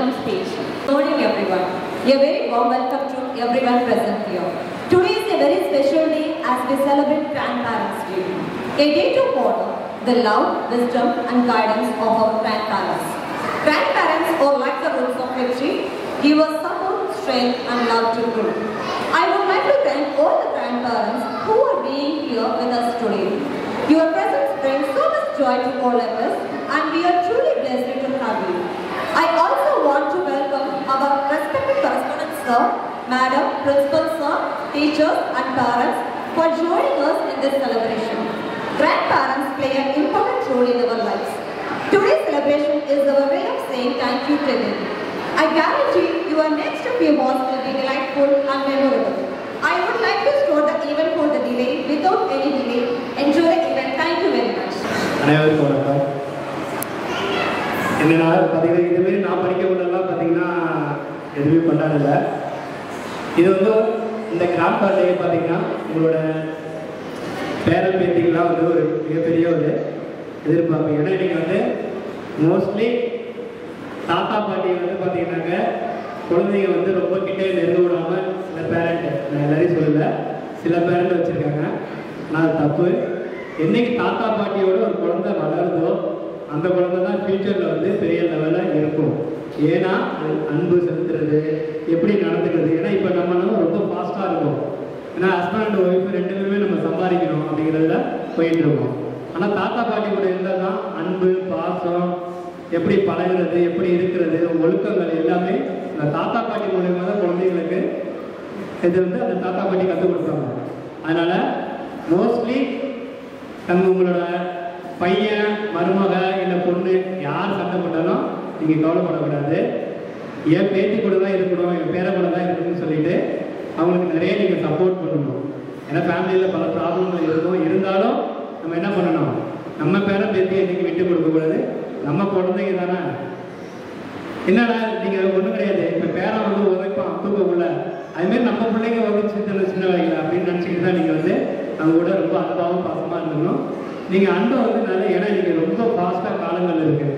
welcome speech. Good morning everyone. A very warm welcome to everyone present here. Today is a very special day as we celebrate Grandparents' Day. A day to honor the love, wisdom and guidance of our grandparents. Grandparents are like the roots of a tree, give us support, strength and love to grow. I would like to thank all the grandparents who are being here with us today. Your presence brings so much joy to all of us and we are truly blessed to have you. I also want to welcome our respected correspondent sir, madam, principal sir, teachers and parents for joining us in this celebration. Grandparents play an important role in our lives. Today's celebration is our way of saying thank you to them. I guarantee your next few months will be delightful and memorable. I would like to start the event for the delay without any delay. Enjoy the event. Thank you very much. அனைவருக்கும் வணக்கம் என்னன்னா பார்த்தீங்கன்னா இதுமாரி நான் படிக்க உள்ளதெல்லாம் பார்த்தீங்கன்னா எதுவுமே கொண்டாடல இது வந்து இந்த கிராண்ட் பார்ட்டியை பார்த்தீங்கன்னா உங்களோட பேரன் பேத்திங்கெலாம் வந்து ஒரு மிகப்பெரிய ஒரு எதிர்பார்ப்பு ஏன்னா நீங்கள் வந்து மோஸ்ட்லி தாத்தா பாட்டி வந்து பார்த்தீங்கன்னாக்க குழந்தைங்க வந்து ரொம்ப கிட்டே நெருங்க விடாமல் சில பேரண்ட் நான் எல்லாரையும் சொல்லல சில பேரண்ட் வச்சுருக்காங்க ஆனால் அது தப்பு என்னைக்கு தாத்தா பாட்டியோட ஒரு குழந்தை வளருதோ அந்த குழந்தை தான் ஃபியூச்சரில் வந்து பெரிய லெவலில் இருக்கும் ஏன்னா அது அன்பு செலுத்துறது எப்படி நடந்துக்கிறது ஏன்னா இப்போ நம்மளாம் ரொம்ப ஃபாஸ்ட்டாக இருக்கும் ஏன்னா ஹஸ்பண்ட் அண்ட் ஒய்ஃப் ரெண்டு பேருமே நம்ம சம்பாதிக்கணும் அப்படிங்கிறதுல போயிட்டு இருக்கோம் ஆனால் தாத்தா பாட்டி கூட இருந்தால் தான் அன்பு பாசம் எப்படி பழகுறது எப்படி இருக்கிறது ஒழுக்கங்கள் எல்லாமே அந்த தாத்தா பாட்டி மூலயமா தான் குழந்தைங்களுக்கு இது வந்து அந்த தாத்தா பாட்டி கற்றுக் கொடுப்பாங்க அதனால மோஸ்ட்லி தங்க உங்களோட பையன் மருமக இல்லை பொண்ணு யார் சண்டை போட்டாலும் நீங்கள் கவலைப்படக்கூடாது என் பேத்தி கூட தான் இருக்கணும் என் பேர கூட தான் இருக்கணும்னு சொல்லிட்டு அவங்களுக்கு நிறைய நீங்கள் சப்போர்ட் பண்ணணும் ஏன்னா ஃபேமிலியில் பல ப்ராப்ளங்கள் இருக்கும் இருந்தாலும் நம்ம என்ன பண்ணணும் நம்ம பேர பேத்தி என்னைக்கு விட்டு கொடுக்கக்கூடாது நம்ம குழந்தைங்க தானே என்னடா நீங்கள் ஒன்றும் கிடையாது இப்போ பேரன் வந்து உதைப்பான் தூக்கக்குள்ள அதுமாரி நம்ம பிள்ளைங்க வந்து சின்ன சின்ன வயதில் அப்படின்னு நினச்சிக்கிட்டு தான் நீங்கள் வந்து அவங்க கூட ரொம்ப அன்பாகவும் பாசமாக இருந்துக்கணும் நீங்கள் அன்பை வந்து நிறைய ஏன்னா நீங்கள் ரொம்ப ஃபாஸ்ட்டாக காலங்கள் இருக்குது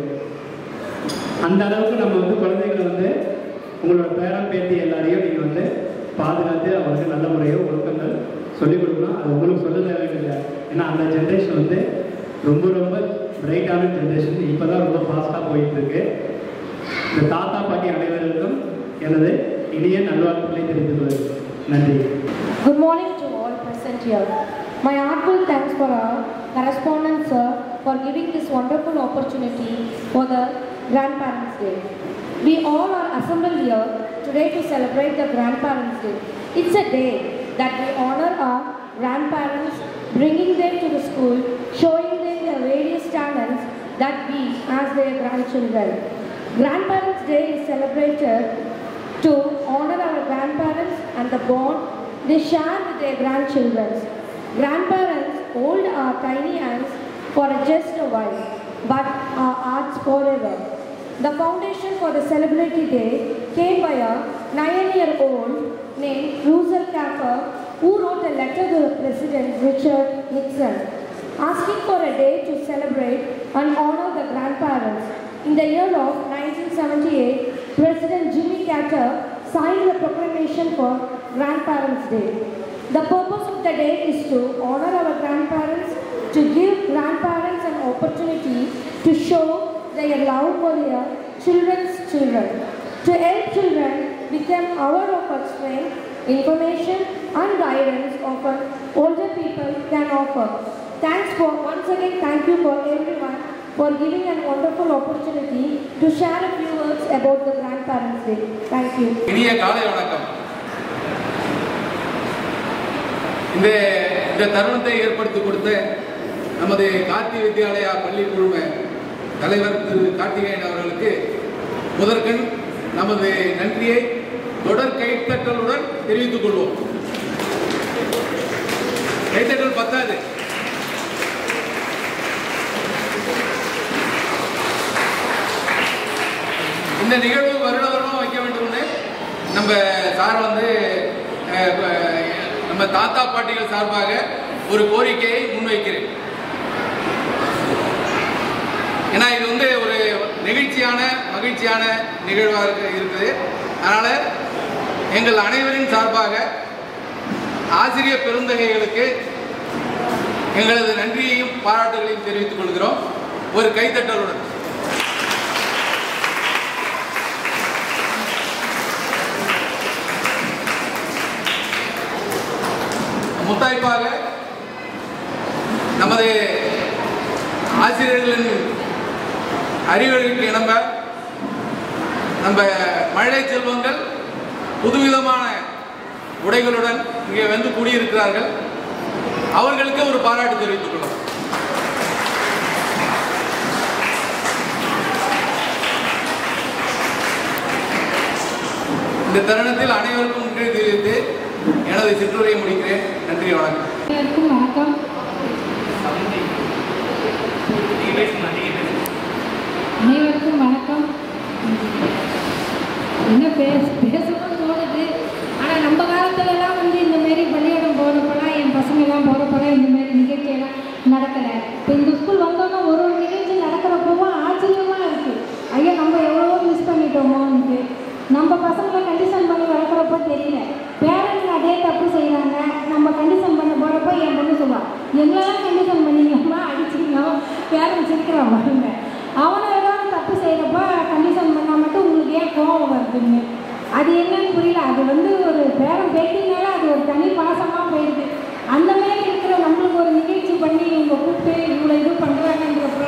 அந்த அளவுக்கு நம்ம வந்து குழந்தைகளை வந்து உங்களோட பேரன் பேத்தி எல்லாரையும் நீங்கள் வந்து பாதுகாத்து அவங்களுக்கு நல்ல முறையாக ஒழுக்கங்கள் சொல்லிக் கொடுக்கணும் அது உங்களுக்கு சொல்ல தேவையில்லை ஏன்னா அந்த ஜென்ரேஷன் வந்து ரொம்ப ரொம்ப பிரைட்டான ஜென்ரேஷன் இப்போ தான் ரொம்ப ஃபாஸ்ட்டாக போயிட்டு இருக்கு இந்த தாத்தா பாட்டி அனைவருக்கும் எனது இனிய நல்வாழ்த்துக்களை தெரிவித்துக் கொள்கிறேன் நன்றி Good morning to all present here. My heartfelt thanks for our correspondent sir for giving this wonderful opportunity for the Grandparents' Day. We all are assembled here today to celebrate the Grandparents' Day. It's a day that we honor our grandparents, bringing them to the school, showing them the various talents that we as their grandchildren. Grandparents' Day is celebrated to honor our grandparents and the bond they share with their grandchildren. Grandparents hold our tiny hands for just a while, but our hearts forever. The foundation for the celebrity day came by a nine-year-old named Russell Capper who wrote a letter to the President Richard Nixon asking for a day to celebrate and honor the grandparents. In the year of 1978, President Jimmy Carter signed the proclamation for Grandparents' Day. The purpose of the day is to honor our grandparents, to give grandparents an opportunity to show their love for their children's children, to help children become aware of what strength, information and guidance often older people can offer. Thanks for once again thank you for everyone for giving a wonderful opportunity to share a few words about the Grandparents' Day. Thank you. இனிய காலை வணக்கம் இந்த இந்த தருணத்தை ஏற்படுத்தி கொடுத்த நமது கார்த்தி வித்யாலயா பள்ளி குழும தலைவர் திரு கார்த்திகேயன் அவர்களுக்கு முதற்கண் நமது நன்றியை தொடர் கைத்தட்டலுடன் தெரிவித்துக் கொள்வோம் கைத்தட்டல் பத்தாது இந்த நிகழ்வு வருட வருடம் வைக்க வேண்டும்னு நம்ம சார் வந்து அஹ், அஹ், நம்ம தாத்தா பாட்டிகள் சார்பாக ஒரு கோரிக்கையை முன்வைக்கிறேன் ஏன்னா இது வந்து ஒரு நெகிழ்ச்சியான மகிழ்ச்சியான நிகழ்வாக இருக்கு- இருக்குது அதனால் எங்கள் அனைவரின் சார்பாக ஆசிரியர் பெருந்தகைகளுக்கு எங்களது நன்றியையும் பாராட்டுகளையும் தெரிவித்துக் கொள்கிறோம் ஒரு கைத்தட்டலுடன் முத்தாய்ப்பாக நமது ஆசிரியர்களின் அறிவுரைக்கு இணங்க நம்ம மழை செல்வங்கள் புதுவிதமான உடைகளுடன் இங்கே வந்து கூடியிருக்கிறார்கள் அவர்களுக்கு ஒரு பாராட்டு தெரிவித்துக் கொள்ளும் இந்த தருணத்தில் அனைவருக்கும் நன்றி தெரிவித்து எனது சிற்றுரையை முடிக்கிறேன் நன்றி வணக்கம் அனைவருக்கும் வணக்கம் அனைவருக்கும் வணக்கம் என்ன பேச பேசணும்னு தோணுது ஆனால் நம்ம காலத்துலலாம் வந்து இந்த மாரி பள்ளியிடம் போகிறப்பெல்லாம் என் பசங்கள்லாம் போகிறப்பெல்லாம் இந்த மாதிரி நிகழ்ச்சியெல்லாம் நடக்கலை இப்போ இந்த ஸ்கூல் வந்தோன்னா ஒரு ஒரு நிகழ்ச்சி நடக்கிறப்பவும் ஆச்சரியமாக இருக்குது ஐயா நம்ம எவ்வளவோ மிஸ் பண்ணிட்டோமோன்ட்டு நம்ம பசங்களை கண்டிஷன் பண்ணி வளர்க்குறப்போ தெரியல பேரண்ட்ஸ் அதே தப்பு செய்கிறாங்க நம்ம கண்டிஷன் பண்ண போகிறப்ப என் பொண்ணு சொல்லுவாள் எங்களெல்லாம் கண்டிஷன் பண்ணீங்கம்மா அடிச்சிங்கன்னா பேரண்ட்ஸ் இருக்கிறான் பாருங்க அவனை ஏதாவது தப்பு செய்கிறப்ப கண்டிஷன் பண்ணால் மட்டும் உங்களுக்கு ஏன் கோவம் வருதுன்னு அது என்னன்னு புரியல அது வந்து ஒரு பேரன் பேட்டினால அது ஒரு தனி பாசமாக போயிடுது அந்த மாதிரி இருக்கிற நம்மளுக்கு ஒரு நிகழ்ச்சி பண்ணி இவங்க கூப்பிட்டு இவ்வளோ இது பண்ணுறாங்கன்றப்ப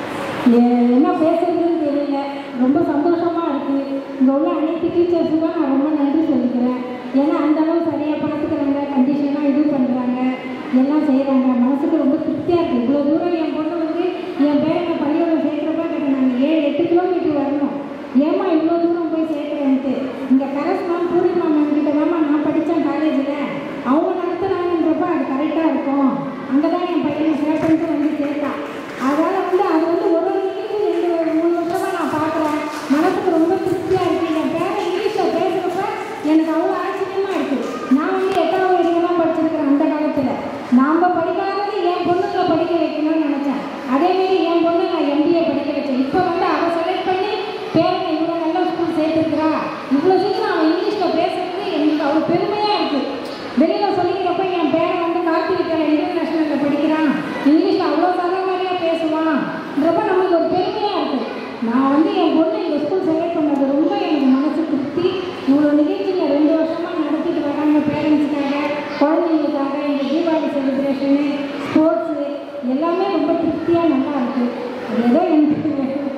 எ- என்ன பேசுறதுன்னு தெரியல ரொம்ப சந்தோஷமா இருக்கு இங்க உள்ள அனைத்து டீச்சர்ஸுக்கும் நான் ரொம்ப நன்றி சொல்லிக்கிறேன் ஏன்னா அந்த அளவு சரியா பார்த்துக்கிறாங்க கண்டிஷனா இது பண்றாங்க எல்லாம் செய்றாங்க மனசுக்கு ரொம்ப திருப்தியா இருக்கு இவ்வளோ தூரம் என் பொண்ணு வந்து என் பேரனை பள்ளியோட சேர்க்கிறப்ப கேட்டேன் நாங்கள் ஏழு எட்டு கிலோமீட்டர் வரணும் ஏமா இவ்வளோ தூரம் போய் சேர்க்குறேன்ட்டு இங்கே கரஸ் மேம் பூர்ணிமா மேம் கிட்ட தாம்மா நான் படித்தேன் காலேஜில் அவங்க நடத்துனாங்கன்றப்ப அது கரெக்டாக இருக்கும் அங்கே தான் என் பையனை சேர்த்துன்ட்டு வந்து சேர்த்தான் அதனால் வந்து அது வந்து ஒரு ஒரு நிகழ்ச்சி ரெண்டு ஒரு மூணு வருஷமாக நான் பார்க்குறேன் மனசுக்கு ரொம்ப திருப்தியாக இருக்குது என் பேரை இங்கிலீஷில் பேசுகிறப்ப எனக்கு அவ்வளோ ஆச்சரியமாக இருக்குது நான் வந்து எட்டாவது வரைக்கும் தான் படிச்சிருக்கிறேன் அந்த காலத்தில் நாம் படிக்காதது என் பொண்ணுங்களை படிக்க வைக்கணும்னு நினச்சேன் அதேமாரி என் பொண்ணு நான் எம்பிஏ படிக்க வச்சேன் இப்போ வந்து அவள் செலக்ட் பண்ணி பேரனை இவ்வளோ நல்ல ஸ்கூல் சேர்த்துருக்குறா இவ்வளோ சீக்கிரம் அவன் இங்கிலீஷில் பேசுறது எனக்கு அவ்வளோ பெருமையாக இருக்குது வெளியில் சொல்லிக்கிறப்ப என் பேரன் வந்து கார்த்திகேயன் இன்டர்நேஷனலில் படிக்கிறான் இங்கிலீஷில் அவ்வளோ சரமாரியாக பேசுவான்றப்ப நம்மளுக்கு ஒரு பெருமையாக இருக்குது நான் வந்து என் பொண்ணு இந்த ஸ்கூல் செலக்ட் பண்ணது ரொம்ப எனக்கு மனசு திருப்தி இவ்வளோ நிகழ்ச்சிங்க ரெண்டு வருஷமாக நடத்திட்டு வராங்க பேரண்ட்ஸுக்காக குழந்தைங்களுக்காக இந்த தீபாவளி செலிப்ரேஷனு ஸ்போர்ட்ஸு எல்லாமே ரொம்ப திருப்தியாக நல்லா இருக்குது அது ஏதோ எனக்கு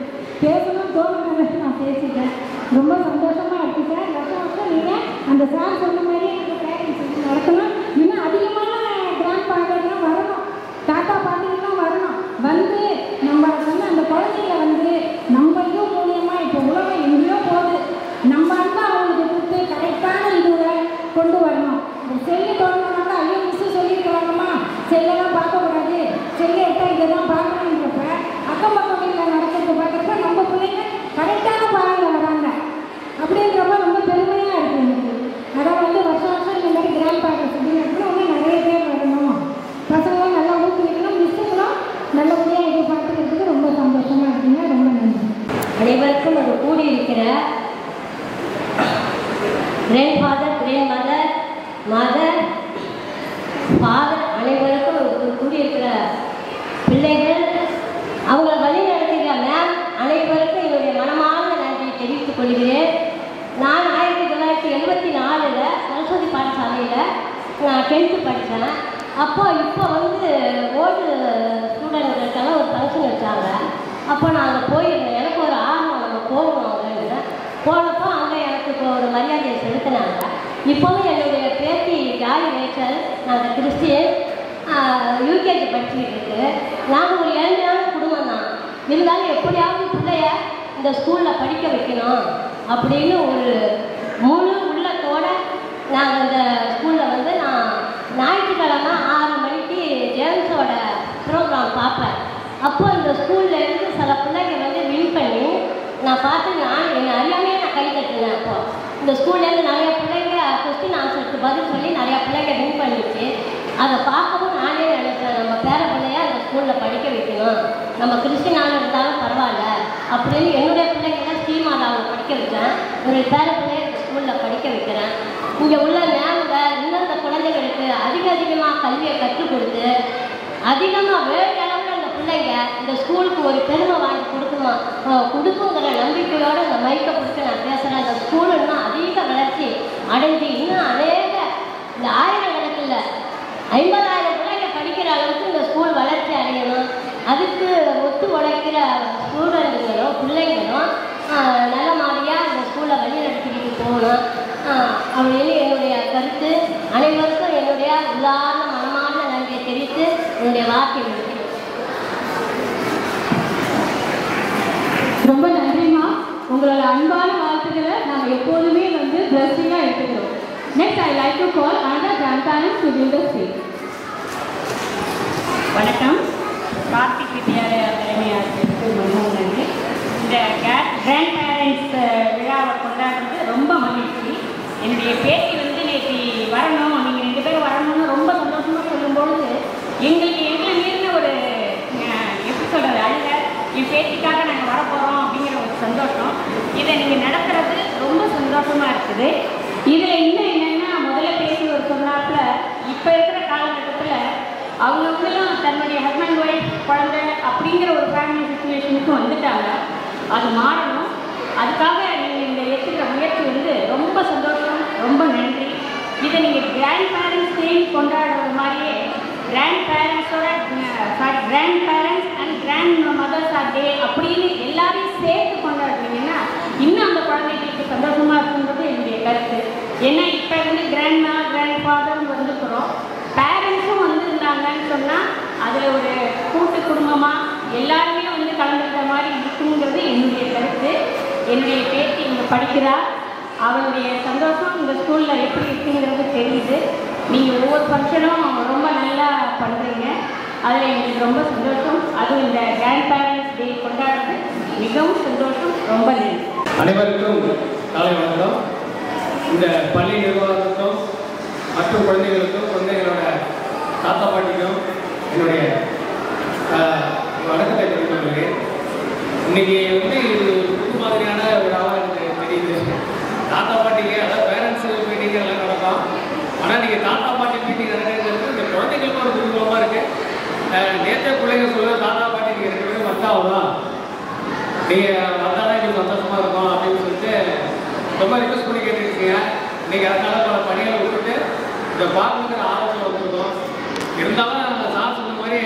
பேசணும் தோணுனதை நான் பேசிட்டேன் ரொம்ப சந்தோஷமாக இருக்குது சார் வருஷம் வருஷம் நீங்கள் அந்த சார் சொன்ன மாதிரி எனக்கு பேரண்ட்ஸ் நடக்கணும் இன்னும் அதிகமான கிராண்ட் ஃபாதர்லாம் வரணும் தாத்தா பாட்டிங்கெல்லாம் வரணும் வந்து நம்ம சொன்ன அந்த குழந்தைங்க வந்து நம்ம இது மூலியமா இப்போ உலகம் எங்கேயோ போகுது நம்ம தான் அவங்களுக்கு கொடுத்து கரெக்டான இதுவில் கொண்டு வரணும் இந்த செல்லு தொடங்கினாக்கா ஐயோ மிஸ்ஸு சொல்லியிருக்கிறாங்கம்மா செல்லெல்லாம் பார்க்கக்கூடாது செல்லு எடுத்தால் இதை தான் பார்க்கணுன்றப்ப அக்கம் பக்கம் வீட்டில் நடக்கிறது பார்க்குறப்ப நம்ம பிள்ளைங்க கரெக்டான பாதையில் வராங்க அப்படின்றப்ப ரொம்ப பெருமையாக இருக்குது எனக்கு அதை வந்து வருஷம் வருஷம் இந்த மாதிரி கிராண்ட் பேரண்ட்ஸ் அப்படின்னு இன்னும் நிறைய பேர் வரணும் பசங்களாம் நல்லா ஊக்குவிக்கணும் மிஸ்ஸுங்களும் நல்லபடியாக இதை பார்த்துக்கிறதுக்கு ரொம்ப சந்தோஷமாக இருக்குங்க ரொம்ப நன்றி அனைவருக்கும் அது கூடியிருக்கிற great father great mother mother father அனைவருக்கும் ஒரு கூடியிருக்கிற பிள்ளைகள் அவங்களை வழி நடத்துகிற மேம் அனைவருக்கும் என்னுடைய மனமார்ந்த நன்றியை தெரிவித்துக் கொள்கிறேன் நான் ஆயிரத்தி தொள்ளாயிரத்தி எழுபத்தி நாலில் சரஸ்வதி பாடசாலையில் நான் டென்த்து படித்தேன் அப்போ இப்போ வந்து ஓல்டு ஸ்டூடெண்ட்களுக்கெல்லாம் ஒரு ஃபங்க்ஷன் வச்சாங்க அப்போ நான் அங்கே போயிருந்தேன் எனக்கு ஒரு ஆர்வம் நம்ம போகணும் அப்படின்னு போனப்போ அங்கே எனக்கு இப்போ ஒரு மரியாதையை செலுத்தினாங்க இப்போவும் என்னுடைய பேத்தி ஜாலி ரேச்சல் நாங்கள் கிறிஸ்டியன் யூகேஜி படிச்சுக்கிட்டு இருக்கு நாங்கள் ஒரு ஏழ்மையான குடும்பம் தான் இருந்தாலும் எப்படியாவது பிள்ளைய இந்த ஸ்கூலில் படிக்க வைக்கணும் அப்படின்னு ஒரு முழு உள்ளத்தோட நாங்கள் இந்த ஸ்கூலில் வந்து நான் ஞாயிற்றுக்கிழமை ஆறு மணிக்கு ஜேம்ஸோட ப்ரோக்ராம் பார்ப்பேன் அப்போ இந்த ஸ்கூல்ல இருந்து சில பிள்ளைங்க வந்து வின் பண்ணி நான் பார்த்து நான் என்னை அறியாமையே நான் கை தட்டினேன் அப்போ இந்த ஸ்கூல்லேருந்து நிறைய பிள்ளைங்க கொஸ்டின் ஆன்சருக்கு பதில் சொல்லி நிறைய பிள்ளைங்க வின் பண்ணிச்சு அதை பார்க்கவும் நானே நினைச்சேன் நம்ம பேர பிள்ளைய அந்த ஸ்கூலில் படிக்க வைக்கணும் நம்ம கிறிஸ்டினாக இருந்தாலும் பரவாயில்ல அப்படின்னு என்னுடைய பிள்ளைங்களை ஸ்ரீமாதாவில் படிக்க வச்சேன் என்னுடைய பேர பிள்ளைய இந்த ஸ்கூலில் படிக்க வைக்கிறேன் இங்கே உள்ள மேம்க இன்னும் இந்த குழந்தைகளுக்கு அதிக அதிகமாக கல்வியை கற்றுக் கொடுத்து அதிகமாக வேறு அளவில் இந்த பிள்ளைங்க இந்த ஸ்கூலுக்கு ஒரு பெருமை வாங்கி கொடுக்குமா அஹ் கொடுக்குங்கிற நம்பிக்கையோட இந்த மைக்கை பிடிச்சி நான் பேசுகிறேன் இந்த ஸ்கூல் இன்னும் அதிக வளர்ச்சி அடைஞ்சு இன்னும் அநேக இந்த ஆயிரக்கணக்கில் ஐம்பதாயிரம் பிள்ளைங்க படிக்கிற அளவுக்கு இந்த ஸ்கூல் வளர்ச்சி அடையணும் அதுக்கு ஒத்து உழைக்கிற ஸ்டூடெண்ட்டுங்களும் பிள்ளைங்களும் ஆஹ், நல்ல மாதிரியாக இந்த ஸ்கூலை வழி நடத்திக்கிட்டு போகணும் ஆஹ், அப்படின்னு என்னுடைய கருத்து அனைவருக்கும் என்னுடைய உள்ளார்ந்த மனமார்ந்த நன்றியை தெரிவித்து என்னுடைய வார்த்தை முடிக்கிறேன் ரொம்ப நன்றிம்மா உங்களோட அன்பான வாழ்த்துக்களை நாங்கள் எப்போதுமே வந்து பிளஸ்ஸிங்காக எடுத்துக்கிறோம் next I like to call another grandparents to give the speech. வணக்கம் கார்த்திக் வித்யாலயா தலைமை ஆசிரியருக்கு மிகவும் நன்றி இந்த கிராண்ட் பேரண்ட்ஸ் விழாவை கொண்டாடுறது ரொம்ப மகிழ்ச்சி என்னுடைய பேத்தி வந்து நேற்று வரணும் நீங்கள் ரெண்டு பேரும் வரணும்னு ரொம்ப சந்தோஷமாக சொல்லும்பொழுது எங்களுக்கு எங்களை மீறின ஒரு அஹ், எப்படி சொல்கிறது அழுக என் பேத்திக்காக நாங்கள் வரப்போகிறோம் அப்படிங்கிற ஒரு சந்தோஷம் இதை நீங்கள் நடத்துறது ரொம்ப சந்தோஷமாக இருக்குது இதில் இன்னும் என்னென்னா முதல்ல பேசி ஒரு சொன்னாப்புல இப்போ இருக்கிற காலகட்டத்தில் அவங்கவுங்களும் தன்னுடைய ஹஸ்பண்ட் ஒய்ஃப் குழந்தை அப்படிங்கிற ஒரு ஃபேமிலி சுச்சுவேஷனுக்கு வந்துட்டாங்க அது மாறணும் அதுக்காக நீங்கள் இந்த எடுத்துக்கிற முயற்சி வந்து ரொம்ப சந்தோஷம் ரொம்ப நன்றி இதை நீங்கள் கிராண்ட் பேரண்ட்ஸ் டே கொண்டாடுறது மாதிரியே கிராண்ட் பேரண்ட்ஸோட sorry grandparents and grandmothers are day அப்படின்னு எல்லாரையும் சேர்த்து கொண்டாடுறீங்கன்னா இன்னும் அந்த குழந்தைகளுக்கு சந்தோஷமா இருக்குன்றது என்னுடைய கருத்து ஏன்னா இப்போ வந்து கிராண்ட் மா கிராண்ட் ஃபாதர்னு வந்துக்கிறோம் பேரண்ட்ஸும் வந்திருந்தாங்கன்னு சொன்னால் அதில் ஒரு கூட்டு குடும்பமாக எல்லாருமே வந்து கலந்துக்கிட்ட மாதிரி இருக்குங்கிறது என்னுடைய கருத்து என்னுடைய பேத்தி இங்கே படிக்கிறா அவளுடைய சந்தோஷம் இந்த ஸ்கூலில் எப்படி இருக்குங்கிறது தெரியுது நீங்கள் ஒவ்வொரு ஃபங்க்ஷனும் ரொம்ப நல்லா பண்ணுறீங்க அதில் எங்களுக்கு ரொம்ப சந்தோஷம் அதுவும் இந்த கிராண்ட் பேரண்ட்ஸ் டே கொண்டாடுறது மிகவும் சந்தோஷம் ரொம்ப நன்றி அனைவருக்கும் காலை வணக்கம் இந்த பள்ளி நிர்வாகத்துக்கும் மற்றும் குழந்தைகளுக்கும் குழந்தைகளோட தாத்தா பாட்டிக்கும் என்னுடைய ஆஹ், வணக்கத்தை தெரிவித்துக் கொள்கிறேன் இன்னைக்கு வந்து இது ஒரு புது மாதிரியான விழாவாக எனக்கு தெரியுது தாத்தா பாட்டிக்கு அதாவது பேரண்ட்ஸ் மீட்டிங் எல்லாம் நடக்கும் ஆனால் நீங்கள் தாத்தா பாட்டி மீட்டிங் நடக்கிறது இந்த குழந்தைகளுக்கு ஒரு குதூகலமாக இருக்குது நேற்று பிள்ளைங்க சொல்ல தாத்தா பாட்டி நீங்கள் ரெண்டு பேரும் வந்தாவதான் நீங்கள் வந்தால் எங்களுக்கு சந்தோஷமாக இருக்கும் அப்படின்னு சொல்லிட்டு ரொம்ப ரிக்வஸ்ட் பண்ணி கேட்டுருக்கீங்க இன்னைக்கு அதனால பல பணிகளை விட்டுட்டு இந்த பார்க்குங்கிற ஆர்வத்தில் வந்திருக்கோம் இருந்தாலும் சார் சொன்ன மாதிரி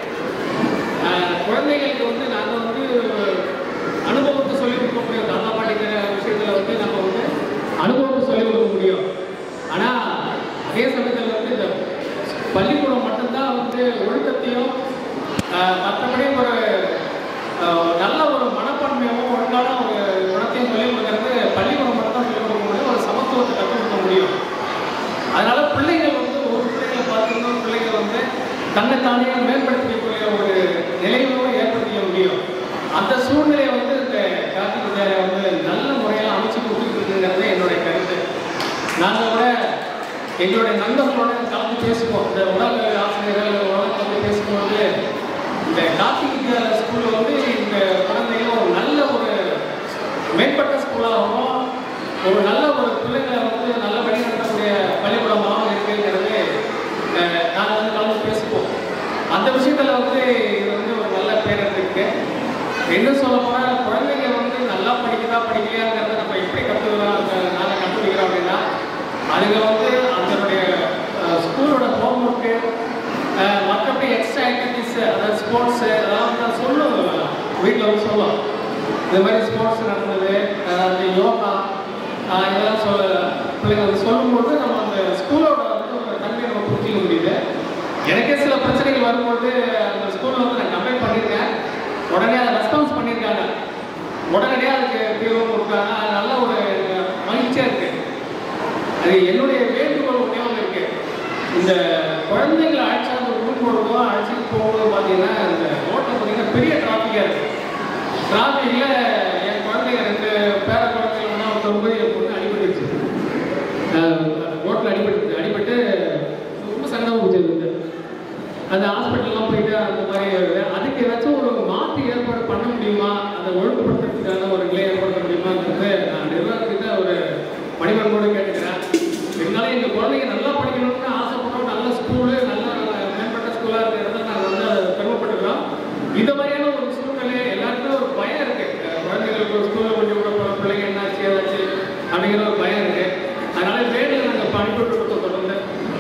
ஆஹ், குழந்தைகளுக்கு வந்து நாங்கள் வந்து அனுபவத்தை சொல்லிக் கொடுக்க முடியும் தாத்தா பாட்டிக்கிற விஷயத்தில் வந்து நம்ம வந்து அனுபவத்தை சொல்லிக் கொடுக்க முடியும் ஆனால் அதே சமயத்தில் வந்து இந்த பள்ளிக்கூடம் மட்டும்தான் வந்து ஒழுக்கத்தையும் ஆஹ், மற்றபடி ஒரு ஆஹ், நல்ல ஒரு மனப்பான்மையும் ஒழுங்கான ஒரு குணத்தையும் சொல்லிக் கொடுக்கறது பள்ளிக்கூடம் மட்டும் தான் சொல்லிக் கொடுக்க முடியும் ஒரு சமத்துவத்தை கற்றுக் கொடுக்க முடியும் அதனால பிள்ளைகள் வந்து ஒரு பிள்ளைகளை பார்த்து இன்னொரு பிள்ளைகள் வந்து தன்னைத்தானே மேம்படுத்திக்கக்கூடிய ஒரு நிலையும் ஏற்படுத்திக்க முடியும் அந்த சூழ்நிலையை வந்து இந்த கார்த்திக் வித்யாலயா வந்து நல்ல முறையில் அமைச்சு கொடுத்துட்டு இருக்குங்கிறது என்னுடைய கருத்து நாங்கள் கூட எங்களுடைய நண்பர்களோட கலந்து பேசுவோம் இந்த உலக ஆசிரியர்கள் கலந்து பேசும்போது இந்த கார்த்திக் வித்யாலயா ஸ்கூலில் வந்து இந்த குழந்தைகள் ஒரு நல்ல ஒரு மேம்பட்ட ஸ்கூலாகவும் ஒரு நல்ல ஒரு பிள்ளைங்களை வந்து நல்ல வழி நடத்தக்கூடிய பள்ளிக்கூடமாகவும் இருக்குங்கிறது அஹ், நாங்கள் வந்து கலந்து பேசுவோம் அந்த விஷயத்தில் வந்து இது வந்து ஒரு நல்ல பேர் இருக்கு என்ன சொல்ல போனால் குழந்தைங்க வந்து நல்லா படிக்குதா படிக்கலையாங்கிறத நம்ம எப்படி கற்றுக்கிறோம் நாங்கள் கற்றுக்கிறோம் அப்படின்னா அதுங்க வந்து அதனுடைய ஸ்கூலோட ஹோம் ஒர்க்கு மற்றபடி எக்ஸ்ட்ரா ஆக்டிவிட்டிஸ் அதாவது ஸ்போர்ட்ஸு அதெல்லாம் வந்து நான் சொல்லுவோம் வீட்டில் வந்து சொல்லுவோம் இந்த மாதிரி ஸ்போர்ட்ஸ் நடந்தது அதாவது யோகா ஆஹ் இதெல்லாம் சொல்ல பிள்ளைங்க வந்து சொல்லும்போது நம்ம அந்த ஸ்கூலோட வந்து ஒரு தன்மையை நம்ம புரிஞ்சிக்க முடியுது எனக்கே சில பிரச்சனைகள் வரும்போது அந்த ஸ்கூலில் வந்து நான் கம்ப்ளைண்ட் பண்ணியிருக்கேன் உடனே அதை ரெஸ்பான்ஸ் பண்ணியிருக்காங்க உடனடியாக அதுக்கு தீர்வு கொடுத்தாங்க அது நல்ல ஒரு மகிழ்ச்சியாக இருக்குது அது என்னுடைய வேண்டுகோள் ஒன்றே ஒன்று இருக்கு இந்த குழந்தைங்களை அழைச்சாந்து ரூம் போடுறதோ அழைச்சிட்டு போகிறதோ பார்த்தீங்கன்னா இந்த ரோட்டில் பார்த்தீங்கன்னா பெரிய டிராஃபிக்காக இருக்கு டிராஃபிக்கில் என் குழந்தைங்க ரெண்டு பேர குழந்தைங்க ஒருத்தர் போய் என் பொண்ணு அடிபட்டுச்சு ரோட்டில் அடிபட்டு அடிபட்டு ரொம்ப சங்கடமாக போச்சு அந்த ஹாஸ்பிட்டல்லாம் போயிட்டு அந்த மாதிரி அதுக்கு ஏதாச்சும் ஒரு மாற்று ஏற்பாடு பண்ண முடியுமா அந்த அதை ஒழுங்குபடுத்துறதுக்கான ஒரு நிலையை ஏற்படுத்த முடியுமாங்கிறது நான் நிர்வாகத்திட்ட ஒரு பணிவன்போடு கேட்டுக்கிறேன் இருந்தாலும் எங்கள் குழந்தைங்க நல்லா படிக்கணும்னு ஆசைப்படுறோம் நல்ல ஸ்கூலு நல்ல மேம்பட்ட ஸ்கூலாக இருக்கிற இடத்துல நாங்கள் வந்து அதை பெருமைப்பட்டுக்கிறோம் இந்த மாதிரியான ஒரு சூழ்நிலை எல்லாருக்கும் ஒரு பயம் இருக்கு அஹ் குழந்தைங்களுக்கு ஒரு ஸ்கூலில் கொஞ்சம் கூட போ- பிள்ளைங்க என்னாச்சு ஏதாச்சு அப்படிங்கிற ஒரு பயம் இருக்கு அதனால வேலை நாங்கள் பணிபட்டு கொடுத்தோம் தொடர்ந்து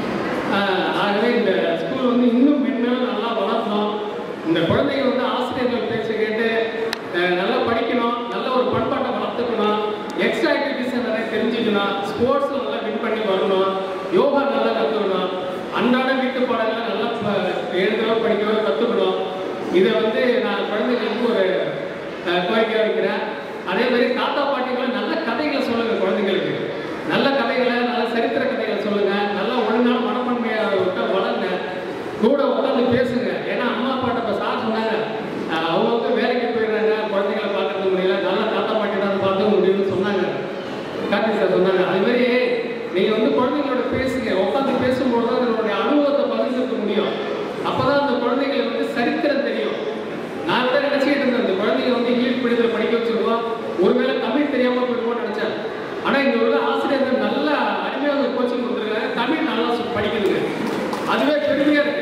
ஆஹ் ஆகவே இந்த ஸ்கூல் வந்து இன்னும் மென்மேலும் நல்லா வளர்க்கணும் இந்த குழந்தைங்க வந்து ஆசிரியர்கள் பேச்சை கேட்டு அஹ் நல்லா படிக்கணும் நல்ல ஒரு பண்பாட்டை வளர்த்துக்கணும் எக்ஸ்ட்ரா ஆக்டிவிட்டிஸ் நிறைய தெரிஞ்சுக்கணும் ஸ்போர்ட்ஸில் நல்லா வின் பண்ணி வரணும் யோகா நல்லா கற்றுக்கணும் அன்றாட வீட்டு பாடங்களை நல்லா ப- எழுதவோ படிக்கவோ கற்றுக்கணும் இதை வந்து நான் குழந்தைங்களுக்கு ஒரு அஹ், கோரிக்கை வைக்கிறேன் அதே மாதிரி தாத்தா பாட்டிகளும் நல்ல கதைகளை சொல்லுங்க குழந்தைங்களுக்கு நல்ல கதைகளை நல்ல சரித்திர கதைகளை சொல்லுங்க நல்ல ஒழுங்கான மனப்பான்மையை விட்டு வளருங்க கூட உட்காந்து பேசுங்க ஏன்னா அம்மா அப்பாட்ட இப்போ சார் சொன்னாங்க அஹ், அவங்க வந்து வேலைக்கு போயிடுறாங்க குழந்தைகளை பார்க்கறது முடியல நல்ல தாத்தா பாட்டி தான் பார்த்துக்க முடியும்னு சொன்னாங்க கார்த்தி சார் சொன்னாங்க அது மாதிரி நீங்க வந்து குழந்தைங்களோட பேசுங்க உட்காந்து பேசும்போது தான் அதனுடைய அனுபவத்தை பகிர்ந்துக்க முடியும் அப்பதான் அந்த குழந்தைங்களுக்கு வந்து சரித்திரம் தெரியும் நான் கூட நினைச்சிட்டு இருந்தேன் இந்த குழந்தைங்க வந்து இங்கிலீஷ் மீடியத்தில் படிக்க வச்சிருக்கோம் ஒருவேளை தமிழ் தெரியாம போயிடுவோம்னு நினைச்சேன் ஆனா இங்க உள்ள ஆசிரியர்கள் நல்ல அருமையான கோச்சிங் கொடுத்துருக்காங்க தமிழ் நல்லா சொ- படிக்குதுங்க அதுவே பெருமையா இருக்கு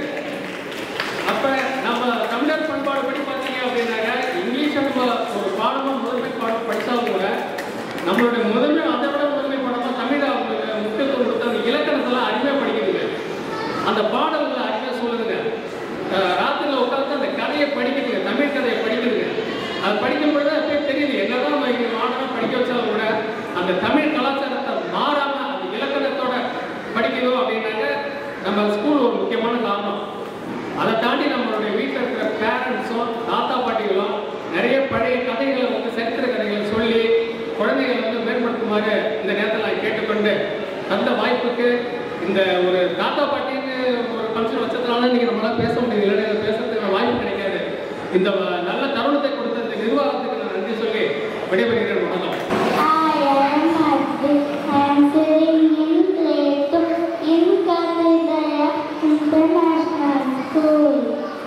அப்ப நம்ம தமிழர் பண்பாடு படி பார்த்தீங்க அப்படின்னாக்க இங்கிலீஷ் நம்ம ஒரு பாடமா முதன்மை பாடம் படிச்சாலும் கூட நம்மளுடைய முதன்மை அதை விட முதன்மை பாடமா தமிழ் அவங்களுக்கு முக்கியத்துவம் கொடுத்து அந்த இலக்கணத்தெல்லாம் அருமையா படிக்குதுங்க அந்த பாடல்களை அருமையா சொல்லுதுங்க அஹ் ராத்திரில உட்காந்து அந்த கதையை படிக்குதுங்க தமிழ் கதையை படிக்குதுங்க அது படிக்கும் பொழுது அப்படியே தெரியுது என்னதான் நம்ம இங்க மாடனா படிக்க வச்சாலும் கூட அந்த தமிழ் கலாச்சாரத்தை மாறாம அந்த இலக்கணத்தோட படிக்கணும் அப்படின்னாக்க நம்ம ஸ்கூல் ஒரு முக்கியமான காரணம் அதை தாண்டி நம்மளுடைய வீட்டில் இருக்கிற பேரண்ட்ஸும் தாத்தா பாட்டிகளும் நிறைய பழைய கதைகளை வந்து சரித்திர கதைகளை சொல்லி குழந்தைகளை வந்து மேம்படுத்துமாறு இந்த நேரத்தில் நான் கேட்டுக்கொண்டு தந்த வாய்ப்புக்கு இந்த ஒரு தாத்தா பாட்டின்னு ஒரு ஃபங்க்ஷன் வச்சதுனால இன்னைக்கு நம்மளால பேச முடியுது இல்லைன்னா இதை பேசுறதுக்கு வாய்ப்பு கிடைக்காது இந்த வ- நல்ல தருணத்தை கொடுத்த இந்த நிர்வாகத்துக்கு நான் நன்றி சொல்லி விடைபெறுகிறேன் வணக்கம் I am Adil. I am sitting in Plato in Katidaya International School.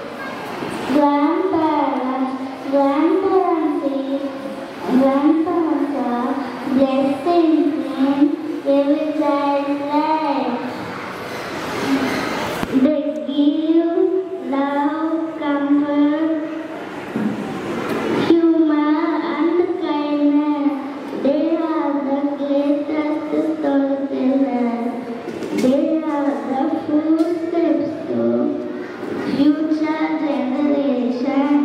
Grandparents, grandparents is, grandparents are blessings in every child's life. They give love, comfort, humor and kindness. They are the greatest storytellers. They are the footsteps to future generations.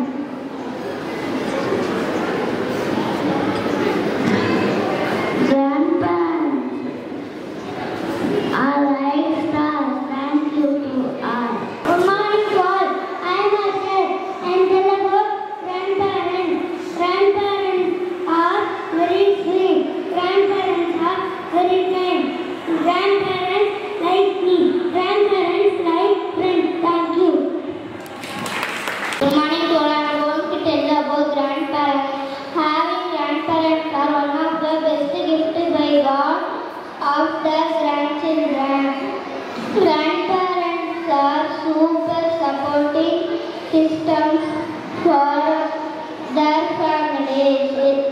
Grandparents are like stars. Thank you to us. Good morning to all. I am Asher and tell about grandparents. Grandparents are very sweet. Grandparents are very kind. Grandparents like me. Grandparents like friends. Thank you. Good morning to all. I am going to tell about grandparents. Having grandparents are one of the best gifts by God of the grandchildren. Grandparents are super supporting systems for their families.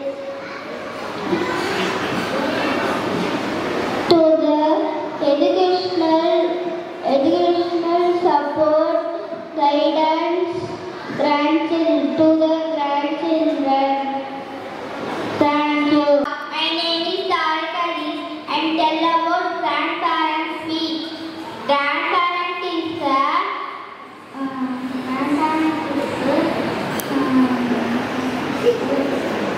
To the educational, educational support, guidance, grandchildren, to the grandchildren. Thank you. My name is Tarika and tell about grandparents' speech. Grandparent is a um, grandparent is a, um,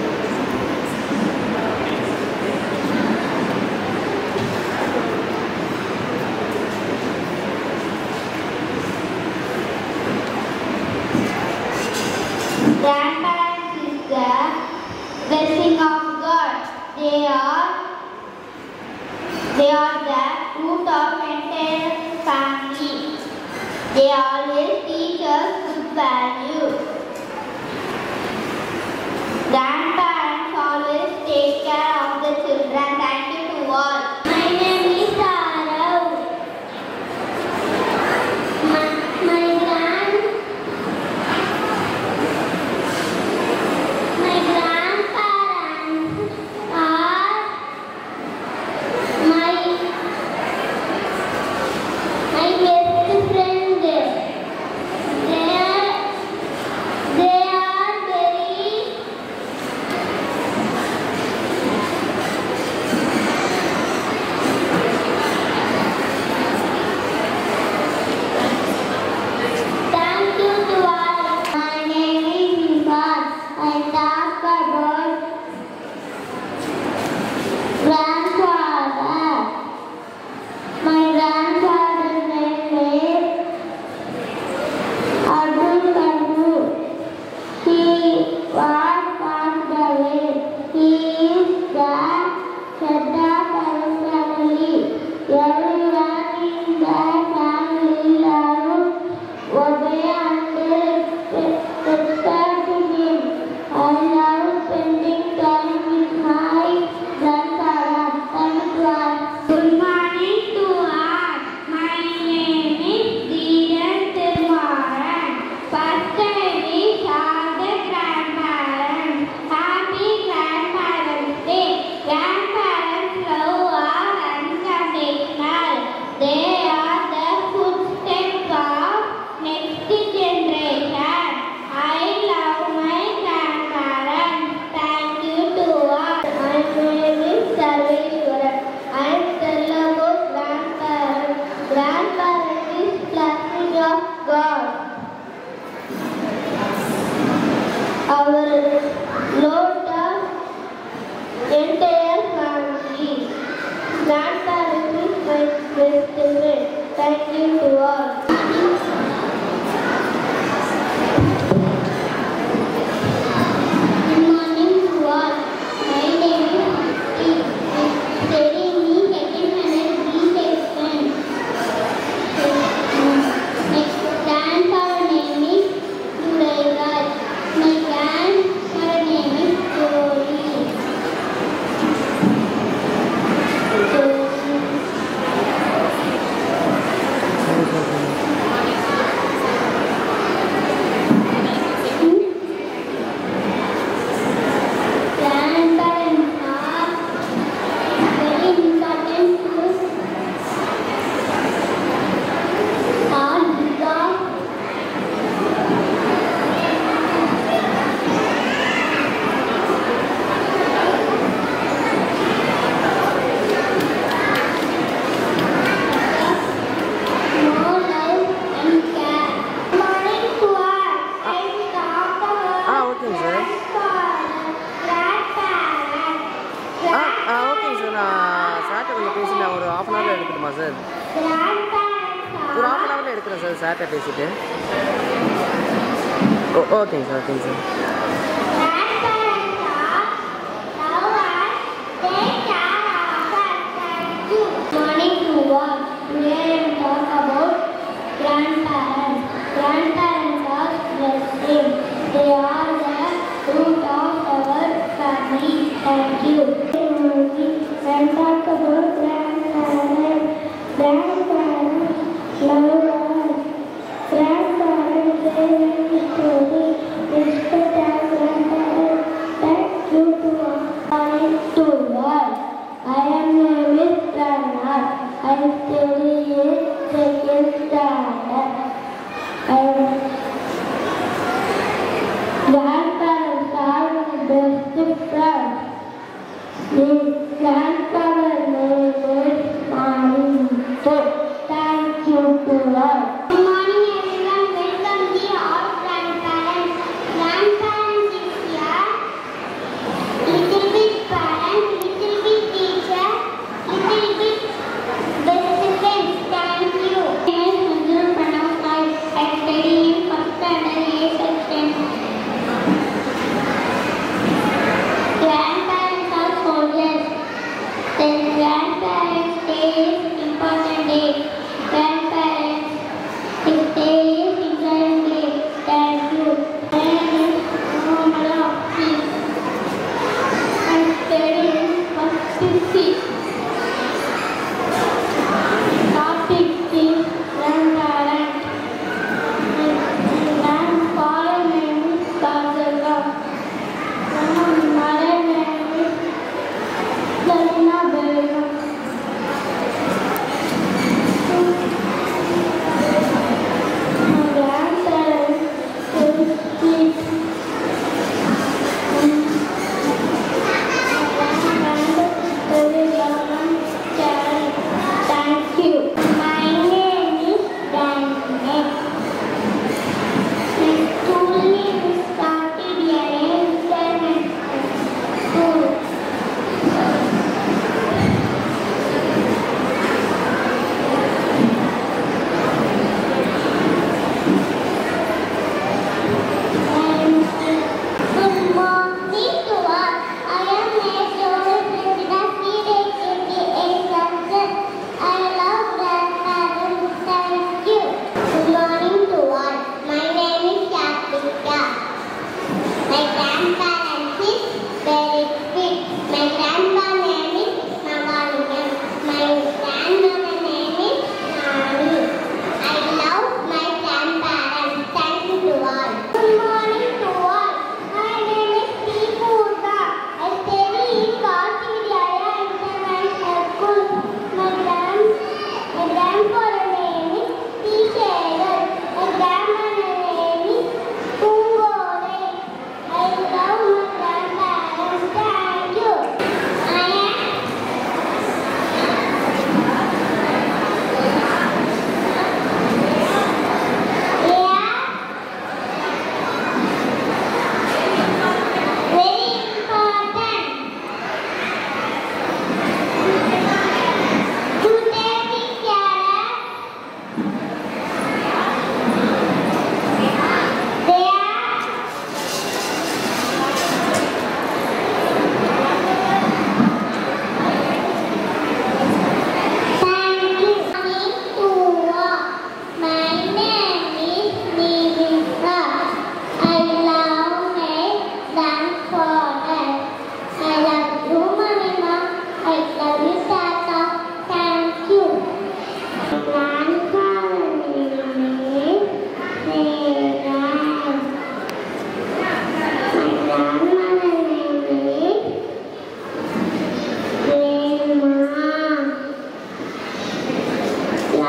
Grandparents is the blessing of God. They are they are the root of entire family. They always teach us good values. Grandparents always take care of the children. Thank you to all. My name is Arav. My, my grand my Thank you to all. Good morning to all. My name is studying in second standard B section. Next grandfather name is Duraigal. My grandmother name is Gauri. Grandparents are very important to our because more love and care. Morning to all. I talk about ஆ ஓகேங்க sir ஆ ஆ ஓகேங்க sir நான் சார்ட்ட கொஞ்சம் பேசி நான் ஒரு of an ஹவரில் எடுக்கணுமா சார் ஒரு ஆஃப் அன் ஹவரில் எடுக்கிறேன் சார் சார்ட்ட பேசிட்டு ஓ ஓகேங்க சார் ஓகேங்க sir Morning to all. Today I will talk about grandparents. Grandparents are blessing. They are the root of our family. Thank you. I talk about grandparents. Grandparents love us. Grandparents say many stories. Respect our grandparents. Thank you to all. Morning to all. I am name is Pranav. I study in second standard. And grandparents are my best friends. The grandfather name is Marinto. Thank you to all. Good morning everyone. Welcome the all grandparents. Grandparents is here. Little bit parent, little bit teacher, little bit best friend.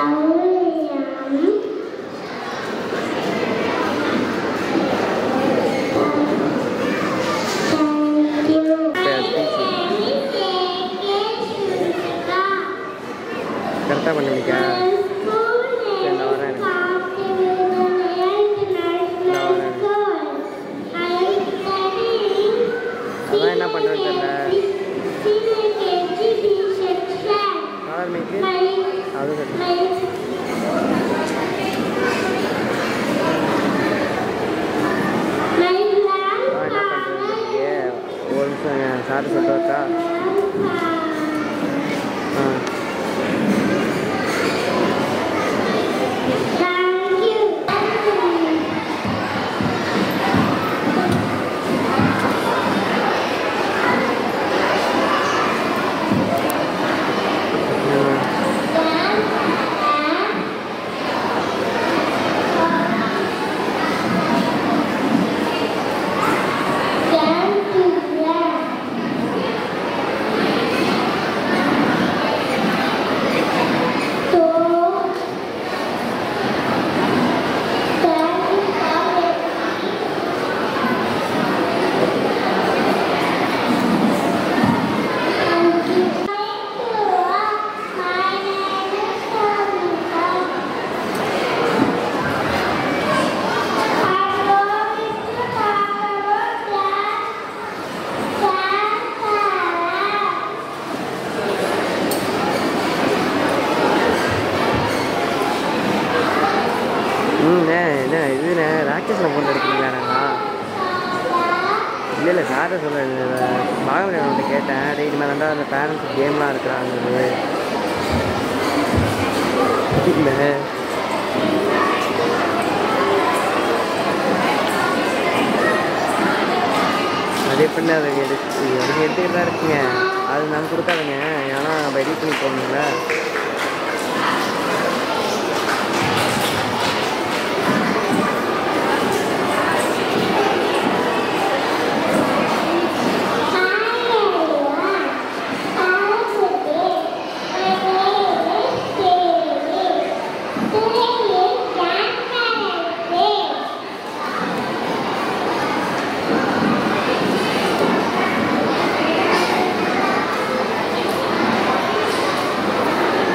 William. Thank you. கரெக்டாக பண்ணிருக்கா சரி நான் வரேன் அதான் என்ன பண்ணுறேன்னு தெரியல ஆரம்பிக்கு அது சரி நான் என்ன பண்ணுறேன்னு தெரியலையே ஒரு நிமிஷம் சாரி சொல்லிட்டு வரட்டா ஆ ம் என்ன இதுண்ணே ராக்கெட்டில் ஃபோன் எடுக்கிறீங்களாண்ணா இல்லை இல்லை சாரை சொல்ல பாகவதி அவன்கிட்ட கேட்டேன் டேய் இனிமேல் தாண்டா அந்த பேரண்ட்ஸ் கேம்லாம் இருக்கிறாங்க இல்லை அது எப்படி அதை எடுத்து நீங்கள் எடுத்துக்கிட்டு தான் இருக்கீங்க அது நான் கொடுக்காதுங்க ஏன்னா நம்ம எடிட் பண்ணி போடணும்ல Thank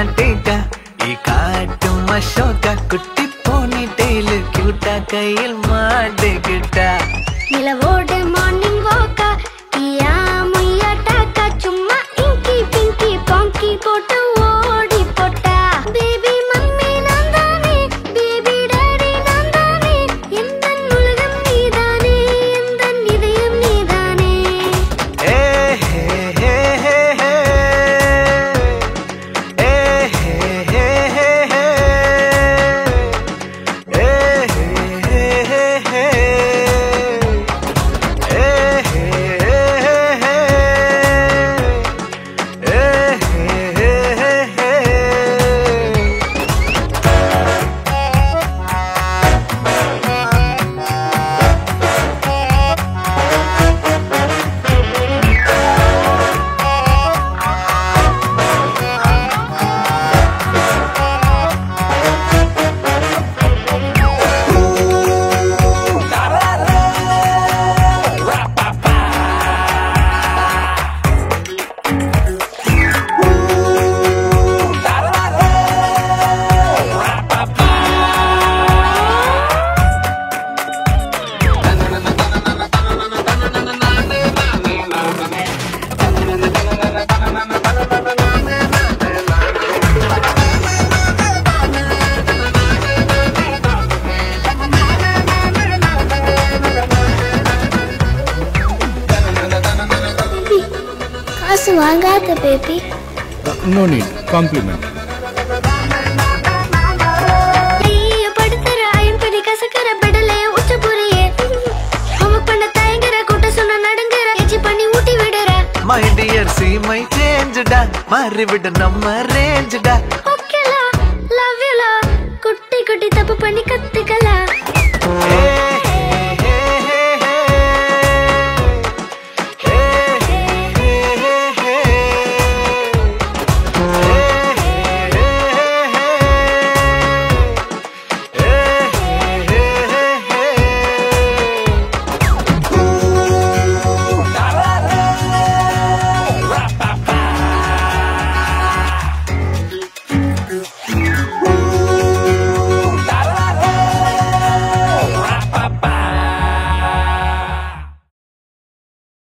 மாட்டேக்கா ಈ ಕಾಟು ಮಶೋಕ ಕುಟ್ಟಿ ಪೋನಿ ಟೈಲ್ ಕ್ಯೂಟ ಕೈயில் மாட்டுக்கிட்ட நிலவோடு மார்னிங் வாக்கா கியா முய்யா டாக்கா சும்மா இங்கி பிங்கி பாங்கி போட்டு ஓடி போட்டா பேபி மம்மி நான் தானே பேபி டாடி நான் தானே எந்த உலகம் நீதானே எந்த இதயம் நீதானே ಏ ಹೇ ಹೇ ಹೇ ಹೇ. ಏ ಹೇ ಹೇ ಹೇ ಹೇ. ಏ ಹೇ ಹೇ ಹೇ ಹೇ. ಏ ಹೇ ಹೇ ಹೇ ಹೇ. ಏ ಹೇ ಹೇ ಹೇ ಹೇ. காசு வாங்காத பேபி நோ நீட் காம்ப்ளிமெண்ட் ஐயோ படுத்துற ஐம்படி கசக்கிற பெடலே உச்ச புரியே ஹோம்ஒர்க் பண்ண தயங்குற கூட்ட சொன்ன நடுங்குற எச்சி பண்ணி ஊட்டி விடுற மை டியர் சி மை சேஞ்சுடா மாறிவிட நம்ம ரேஞ்சுடா ஓகேலா லவ் யூலா குட்டி குட்டி தப்பு பண்ணி கத்துக்கலாம் ஏ